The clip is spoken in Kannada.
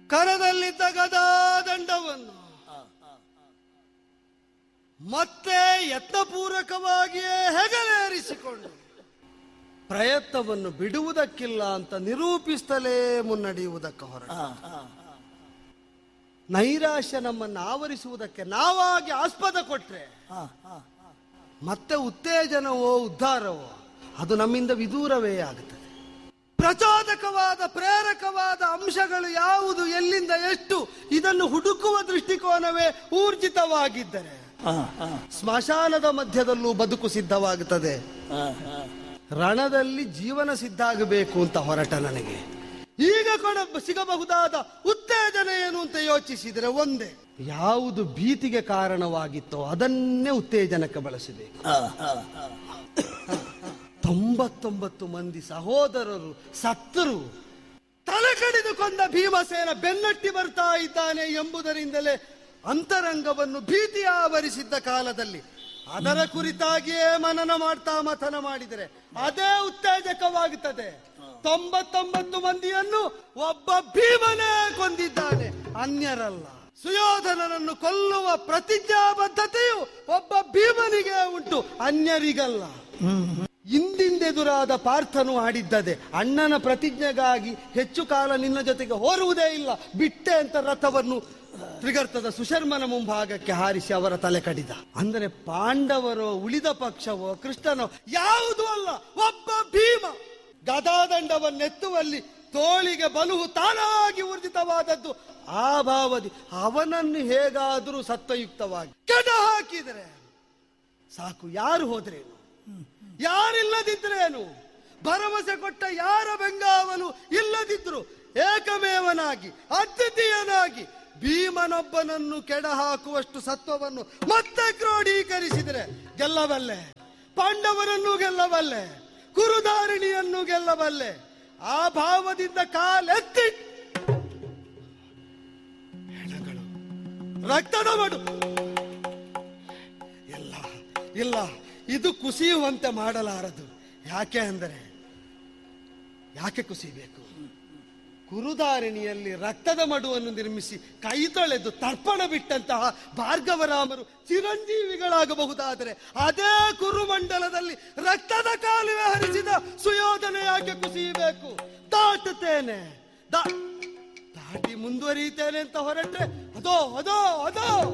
ಕರದಲ್ಲಿದ್ದ ಗದಾದಂಡವನ್ನು ಮತ್ತೆ ಯತ್ನಪೂರ್ವಕವಾಗಿಯೇ ಹೆಗಲೇರಿಸಿಕೊಂಡು ಪ್ರಯತ್ನವನ್ನು ಬಿಡುವುದಕ್ಕಿಲ್ಲ ಅಂತ ನಿರೂಪಿಸ್ತಲೇ ಮುನ್ನಡೆಯುವುದಕ್ಕೆ ಹೊರಟ ನೈರಾಶ್ಯ ನಮ್ಮನ್ನು ಆವರಿಸುವುದಕ್ಕೆ ನಾವಾಗಿ ಆಸ್ಪದ ಕೊಟ್ರೆ ಮತ್ತೆ ಉತ್ತೇಜನವೋ ಉದ್ಧಾರವೋ ಅದು ನಮ್ಮಿಂದ ವಿದೂರವೇ ಆಗುತ್ತದೆ ಪ್ರಚೋದಕವಾದ ಪ್ರೇರಕವಾದ ಅಂಶಗಳು ಯಾವುದು ಎಲ್ಲಿಂದ ಎಷ್ಟು ಇದನ್ನು ಹುಡುಕುವ ದೃಷ್ಟಿಕೋನವೇ ಊರ್ಜಿತವಾಗಿದ್ದರೆ ಸ್ಮಶಾನದ ಮಧ್ಯದಲ್ಲೂ ಬದುಕು ಸಿದ್ಧವಾಗುತ್ತದೆ ರಣದಲ್ಲಿ ಜೀವನ ಸಿದ್ಧ ಆಗಬೇಕು ಅಂತ ಹೊರಟ ನನಗೆ ಈಗ ಕೊಡ ಸಿಗಬಹುದಾದ ಉತ್ತೇಜನ ಏನು ಅಂತ ಯೋಚಿಸಿದರೆ ಒಂದೇ ಯಾವುದು ಭೀತಿಗೆ ಕಾರಣವಾಗಿತ್ತೋ ಅದನ್ನೇ ಉತ್ತೇಜನಕ್ಕೆ ಬಳಸಬೇಕು ತೊಂಬತ್ತೊಂಬತ್ತು ಮಂದಿ ಸಹೋದರರು ಸತ್ತರು ತಲೆ ಕಡಿದು ಕೊಂದ ಭೀಮಸೇನ ಬೆನ್ನಟ್ಟಿ ಬರ್ತಾ ಇದ್ದಾನೆ ಎಂಬುದರಿಂದಲೇ ಅಂತರಂಗವನ್ನು ಭೀತಿ ಆವರಿಸಿದ್ದ ಕಾಲದಲ್ಲಿ ಅದರ ಕುರಿತಾಗಿಯೇ ಮನನ ಮಾಡ್ತಾ ಮಥನ ಮಾಡಿದರೆ ಅದೇ ಉತ್ತೇಜಕವಾಗುತ್ತದೆ ತೊಂಬತ್ತೊಂಬತ್ತು ಮಂದಿಯನ್ನು ಒಬ್ಬ ಭೀಮನೇ ಕೊಂದಿದ್ದಾನೆ ಅನ್ಯರಲ್ಲ ಸುಯೋಧನನನ್ನು ಕೊಲ್ಲುವ ಪ್ರತಿಜ್ಞಾಬದ್ಧತೆಯು ಒಬ್ಬ ಭೀಮನಿಗೆ ಉಂಟು ಅನ್ಯರಿಗಲ್ಲ ಇಂದಿಂದೆದುರಾದ ಪಾರ್ಥನು ಆಡಿದ್ದದೆ ಅಣ್ಣನ ಪ್ರತಿಜ್ಞೆಗಾಗಿ ಹೆಚ್ಚು ಕಾಲ ನಿನ್ನ ಜೊತೆಗೆ ಹೋರುವುದೇ ಇಲ್ಲ ಬಿಟ್ಟೆ ಅಂತ ರಥವನ್ನು ತ್ರಿಗರ್ತದ ಸುಶರ್ಮನ ಮುಂಭಾಗಕ್ಕೆ ಹಾರಿಸಿ ಅವರ ತಲೆ ಕಡಿದ ಅಂದರೆ ಪಾಂಡವರೋ ಉಳಿದ ಪಕ್ಷವೋ ಕೃಷ್ಣನೋ ಯಾವುದೂ ಅಲ್ಲ ಒಬ್ಬ ಭೀಮ ಗದಾದಂಡವನ್ನೆತ್ತುವಲ್ಲಿ ತೋಳಿಗೆ ಬಲುಹು ತಾನಾಗಿ ಊರ್ಜಿತವಾದದ್ದು ಆ ಭಾವದಿ ಅವನನ್ನು ಹೇಗಾದರೂ ಸತ್ವಯುಕ್ತವಾಗಿ ಕೆಡ ಹಾಕಿದರೆ ಸಾಕು ಯಾರು ಹೋದ್ರೇನು ಯಾರಿಲ್ಲದಿದ್ರೇನು ಭರವಸೆ ಕೊಟ್ಟ ಯಾರ ಬೆಂಗಾವಲು ಇಲ್ಲದಿದ್ರು ಏಕಮೇವನಾಗಿ ಅದ್ವಿತೀಯನಾಗಿ ಭೀಮನೊಬ್ಬನನ್ನು ಕೆಡ ಹಾಕುವಷ್ಟು ಸತ್ವವನ್ನು ಮತ್ತೆ ಕ್ರೋಢೀಕರಿಸಿದರೆ ಗೆಲ್ಲಬಲ್ಲೆ ಪಾಂಡವರನ್ನು ಗೆಲ್ಲಬಲ್ಲೆ ಕುರುಧಾರಿಣಿಯನ್ನು ಗೆಲ್ಲಬಲ್ಲೆ ಆ ಭಾವದಿಂದ ಕಾಲೆತ್ತಿ ಹೆಣಗಳು ರಕ್ತದ ಮಡು ಇಲ್ಲ ಇಲ್ಲ ಇದು ಕುಸಿಯುವಂತೆ ಮಾಡಲಾರದು ಯಾಕೆ ಅಂದರೆ ಯಾಕೆ ಕುಸಿಬೇಕು ಕುರುದಾರಿಣಿಯಲ್ಲಿ ರಕ್ತದ ಮಡುವನ್ನು ನಿರ್ಮಿಸಿ ಕೈ ತೊಳೆದು ತರ್ಪಣ ಬಿಟ್ಟಂತಹ ಭಾರ್ಗವರಾಮರು ಚಿರಂಜೀವಿಗಳಾಗಬಹುದಾದರೆ ಅದೇ ಕುರುಮಂಡಲದಲ್ಲಿ ರಕ್ತದ ಕಾಲುವೆ ಹರಿಸಿದ ಸುಯೋಧನೆ ಯಾಕೆ ಕುಸಿಯಬೇಕು ದಾಟುತ್ತೇನೆ ದಾ- ದಾಟಿ ಮುಂದುವರಿಯುತ್ತೇನೆ ಅಂತ ಹೊರಟ್ರೆ ಅದೋ ಅದೋ ಅದೋ